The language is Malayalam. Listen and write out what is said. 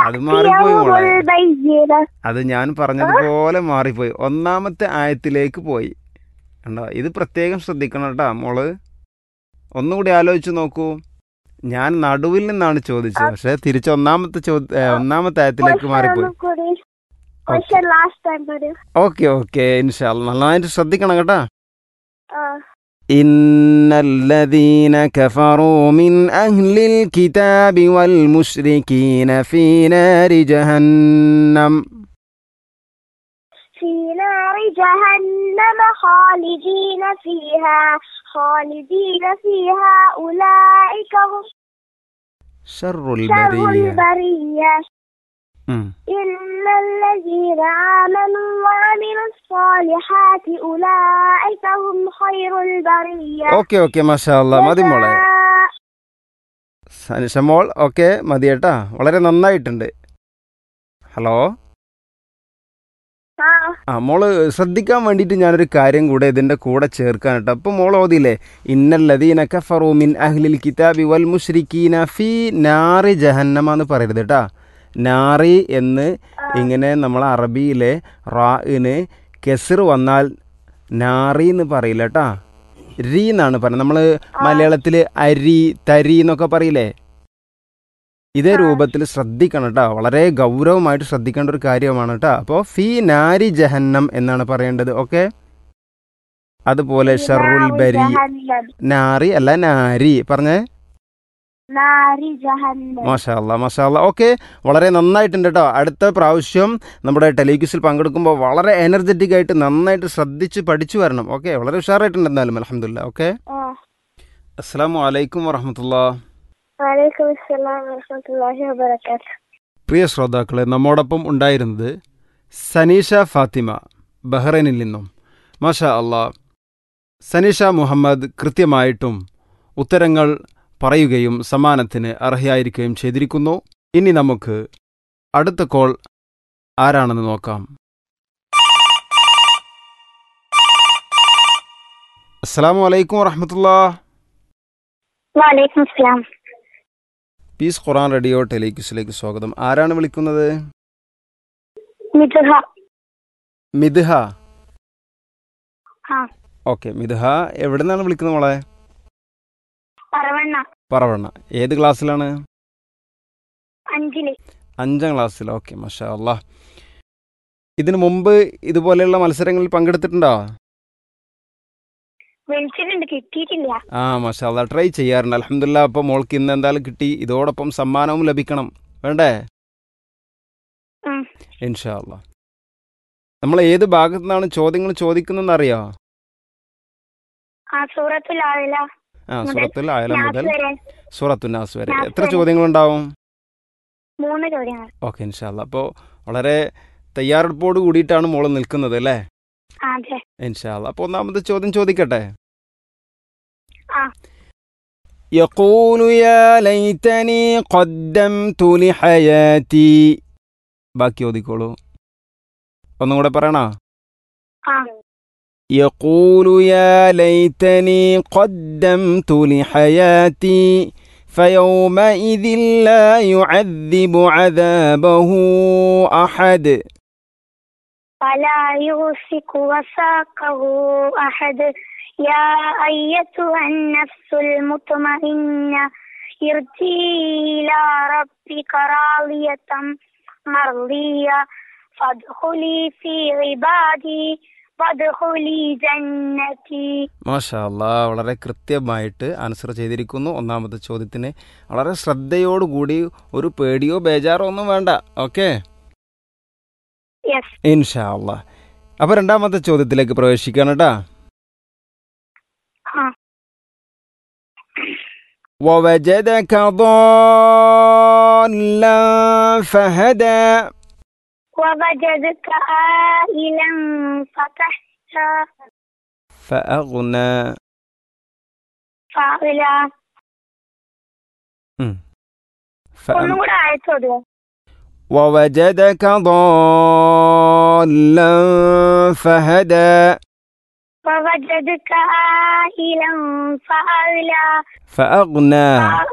അത് മാറിപ്പോയി يوم മോളെ البينة അത് ഞാൻ പറഞ്ഞതുപോലെ മാറിപ്പോയി ഒന്നാമത്തെ ആയത്തിലേക്ക് പോയി കണ്ടോ ഇത് പ്രത്യേകം ശ്രദ്ധിക്കണം കേട്ടോ മോള് ഒന്നുകൂടി ആലോചിച്ച് നോക്കൂ ഞാൻ നടുവിൽ നിന്നാണ് ചോദിച്ചത് പക്ഷെ തിരിച്ച് ഒന്നാമത്തെ ചോദ്യ ഏ, ഒന്നാമത്തെ ആയത്തിലേക്ക് മാറിപ്പോയി Question last time പറയൂ ഓക്കെ ഓക്കെ ഇൻഷാല്ല നന്നായിട്ട് ശ്രദ്ധിക്കണം കേട്ടാ ആ إن الذين كفروا من أهل الكتاب والمشركين في نار جهنم في نار جهنم خالدين فيها خالدين فيها أولئك هم شر شر البرية البرية ഉം. إن الذين آمنوا وعملوا الصالحات أولئك هم خير البرية ഓക്കെ ഓക്കെ മാഷാ അല്ലാ മതി മോളെ جزاء- സനിഷ മോൾ ഓക്കെ മതി കേട്ടാ വളരെ നന്നായിട്ടുണ്ട് ഹലോ ആ ആ മോള് ശ്രദ്ധിക്കാൻ വേണ്ടിയിട്ട് ഞാനൊരു കാര്യം കൂടെ ഇതിൻ്റെ കൂടെ ചേർക്കാൻ കേട്ടോ അപ്പം മോൾ ഓതിയില്ലേ ഇന്നല്ലദീന കഫറു മിൻ അഹ്ലിൽ കിതാബി വൽ മുശ്രിക്കീന ഫി നാറി ജഹന്നമ എന്ന് പറയരുത് കേട്ടാ നാറി എന്ന് ഇങ്ങനെ നമ്മൾ അറബിയിലെ റാഇന് കെസിർ വന്നാൽ നാറി എന്ന് പറയില്ല കേട്ടാ രീ എന്നാണ് പറയുന്നത് നമ്മൾ മലയാളത്തിൽ അരി തരി എന്നൊക്കെ പറയില്ലേ ഇതേ രൂപത്തിൽ ശ്രദ്ധിക്കണം കേട്ടോ വളരെ ഗൗരവമായിട്ട് ശ്രദ്ധിക്കേണ്ട ഒരു കാര്യമാണ് കേട്ടോ അപ്പോൾ ഫി നാരി ജഹന്നം എന്നാണ് പറയേണ്ടത് ഓക്കെ അതുപോലെ ഷറുൽ نار ബരി جهنم നാരി അല്ല നാരി പറഞ്ഞേ نار جهنم മാഷാല്ല മാഷാല്ല ഓക്കെ വളരെ നന്നായിട്ടുണ്ട് കേട്ടോ അടുത്ത പ്രാവശ്യം നമ്മുടെ ടെലിക്യൂസിൽ പങ്കെടുക്കുമ്പോൾ വളരെ എനർജറ്റിക് ആയിട്ട് നന്നായിട്ട് ശ്രദ്ധിച്ച് പഠിച്ചു വരണം ഓക്കെ വളരെ ഉഷാറായിട്ടുണ്ട് എന്തായാലും അലഹമില്ല ഓക്കെ آه. അസ്സാം വലൈക്കും വറഹമത്തുള്ള وعليكم السلام ورحمة الله وبركاته പ്രിയ ശ്രോതാക്കളെ നമ്മോടൊപ്പം ഉണ്ടായിരുന്നത് സനീഷ ഫാത്തിമ ബഹ്റൈനിൽ നിന്നും മാഷാ അള്ളാ സനീഷ മുഹമ്മദ് കൃത്യമായിട്ടും ഉത്തരങ്ങൾ പറയുകയും സമ്മാനത്തിന് അർഹയായിരിക്കുകയും ചെയ്തിരിക്കുന്നു ഇനി നമുക്ക് അടുത്ത കോൾ ആരാണെന്ന് നോക്കാം അസ്സാം വലൈക്കും വറഹമത്തുള്ള وعليكم السلام പീസ് ഖുറാൻ റേഡിയോ ടെലിക്യൂസിലേക്ക് സ്വാഗതം ആരാണ് വിളിക്കുന്നത് مدها മിഥ്ഹ ആ ഓക്കെ മിഥ്ഹ എവിടെ നിന്നാണ് വിളിക്കുന്നത് മോളെ പറവണ്ണ പറവണ്ണ ഏത് ക്ലാസ്സിലാണ് അഞ്ചില് അഞ്ചാം ക്ലാസ്സിൽ ഓക്കെ മഷാ അല്ലാ ഇതിനു മുമ്പ് ഇതുപോലെയുള്ള മത്സരങ്ങളിൽ പങ്കെടുത്തിട്ടുണ്ടോ വിളിച്ചിട്ടുണ്ട് കിട്ടിയിട്ടില്ല ആ മഷാ അല്ലാ ട്രൈ ചെയ്യാറുണ്ട് അലഹമില്ല അപ്പോൾ മോൾക്ക് ഇന്ന് എന്തായാലും കിട്ടി ഇതോടൊപ്പം സമ്മാനവും ലഭിക്കണം വേണ്ടേ ഉം. ഇൻഷാ അല്ലാ നമ്മൾ ഏത് ഭാഗത്തു നിന്നാണ് ചോദ്യങ്ങൾ ചോദിക്കുന്നതെന്ന് അറിയോ ആ സൂറത്തുൽ ആവില ആ മുതൽ സൂറത്തുൽ ആയാല മുതൽ വരെ സൂറത്തു നാസ് വരെ നാസ് എത്ര വരെ. ചോദ്യങ്ങളുണ്ടാവും മൂന്ന് ചോദ്യങ്ങൾ ഓക്കെ ഇൻഷാല്ല അപ്പോൾ വളരെ തയ്യാറെടുപ്പോട് കൂടിയിട്ടാണ് മോള് നിൽക്കുന്നത് അല്ലേ ആ, അതെ ഇൻഷാല്ല അപ്പോൾ ഒന്നാമത്തെ ചോദ്യം ചോദിക്കട്ടെ ആ يقول يا ليتني قدمت لحياتي ബാക്കി ഓതിക്കോളൂ ഒന്നും കൂടെ പറയണ ആ يقول يا ليتني قدمت لحياتي فيومئذ لا يعذب عذابه أحد فلا يوثق وثاقه أحد يا أيتها النفس المطمئنة ارجعي إلى ربك راضية مرضية فادخلي في عبادي وادخلي جنتي മാഷാ അല്ലാ വളരെ കൃത്യമായിട്ട് ആൻസർ ചെയ്തിരിക്കുന്നു ഒന്നാമത്തെ ചോദ്യത്തിന് വളരെ ശ്രദ്ധയോടുകൂടി ഒരു പേടിയോ ബേജാറോ ഒന്നും വേണ്ട ഓക്കെ Yes. ഇൻഷാ അല്ലാ അപ്പൊ രണ്ടാമത്തെ ചോദ്യത്തിലേക്ക് പ്രവേശിക്കണം കേട്ടാ ആ ووجدك ضالا فهدى ووجدك عائلا فتحشى فأغنى فأغلى ഉം. ഒന്നും فأم- കൂടെ അയച്ചോടുക ووجدك ضالا فهدى ووجدك عائلا فأغلى فأغنى